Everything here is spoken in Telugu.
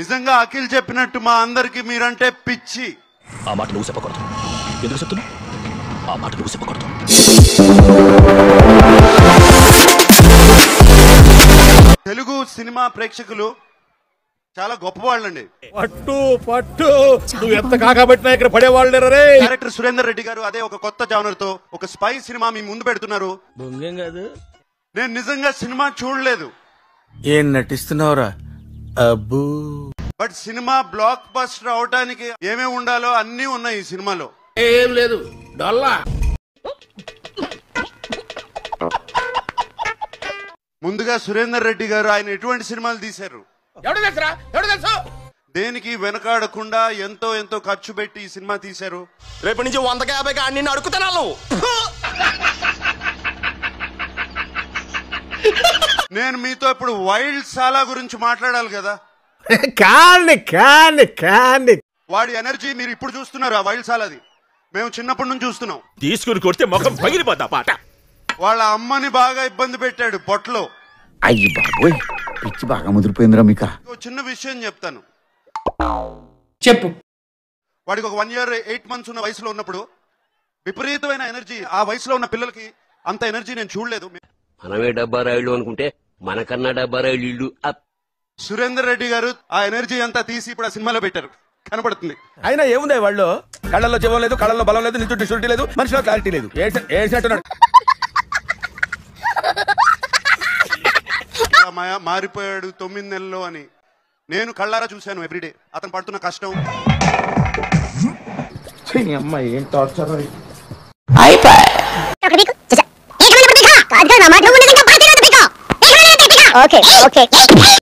నిజంగా అఖిల్ చెప్పినట్టు మా అందరికి మీరంటే పిచ్చి ఆ మాట నువ్వు చెప్పకూడదు ఎందుకు చెప్తున్నావు ఆ మాట నువ్వు చెప్పకూడదు తెలుగు సినిమా ప్రేక్షకులు చాలా గొప్పవాళ్ళండి పట్టు పట్టు నువ్వు ఎంత కాకబట్టినా ఇక్కడ పడేవాళ్ళు రే డైరెక్టర్ సురేందర్ రెడ్డి గారు అదే ఒక కొత్త జానర్ తో ఒక స్పై సినిమా మీ ముందు పెడుతున్నారు బొంగేం కాదు నేను నిజంగా సినిమా చూడలేదు ఏం నటిస్తున్నావురా అబ్బూ బట్ సినిమా బ్లాక్ బస్టర్ అవటానికి ఏమేమి ఉండాలో అన్నీ ఉన్నాయి ఈ సినిమాలో ఏం లేదు డొల్లా ముందుగా సురేందర్ రెడ్డి గారు ఆయన ఎటువంటి సినిమాలు తీశారు ఎవడు తెలుసురా ఎవడు తెలుసు దేనికి వెనకాడకుండా ఎంతో ఎంతో ఖర్చు పెట్టి ఈ సినిమా తీశారు రేపటి నుంచి వందకి యాభైకి అన్ని అడుగుతున్నాను నేను మీతో ఇప్పుడు వైల్డ్ సాలా గురించి మాట్లాడాలి కదా కాండి కాండి కాండి వాడి ఎనర్జీ మీరు ఇప్పుడు చూస్తున్నారు ఆ వైల్డ్ సాలాది మేము చిన్నప్పటి నుంచి చూస్తున్నాం తీసుకుని కొడితే ముఖం పగిలిపోతా పాట వాళ్ళ అమ్మని బాగా ఇబ్బంది పెట్టాడు పొట్టలో అయ్యి బాబోయ్ పిచ్చి బాగా ముదిరిపోయిందిరా మీకా ఒక చిన్న విషయం చెప్తాను చెప్పు వాడికి ఒక వన్ ఇయర్ ఎయిట్ మంత్స్ ఉన్న వయసులో ఉన్నప్పుడు విపరీతమైన ఎనర్జీ ఆ వయసులో ఉన్న పిల్లలకి అంత ఎనర్జీ నేను చూడలేదు మనమే డబ్బా రాయిళ్ళు అనుకుంటే మనకన్నా డబ్బా రాయిళ్ళు ఇల్లు అప్ సురేందర్ రెడ్డి గారు ఆ ఎనర్జీ అంతా తీసి ఇప్పుడు ఆ సినిమాలో పెట్టారు కనపడుతుంది అయినా ఏముంది వాళ్ళు కళ్ళల్లో జీవం లేదు కళ్ళల్లో బలం లేదు నిల్చుంటే షూరిటీ లేదు మనిషిలో క్లారిటీ లేదు ఏడ్చినట్టున్నాడు ఇలా మా- మారిపోయాడు తొమ్మిది నెలల్లో అని నేను కళ్ళారా చూశాను ఎవ్రీడే అతను పడుతున్న కష్టం అమ్మాయి ఏం టార్చర్ ఓకే ఓకే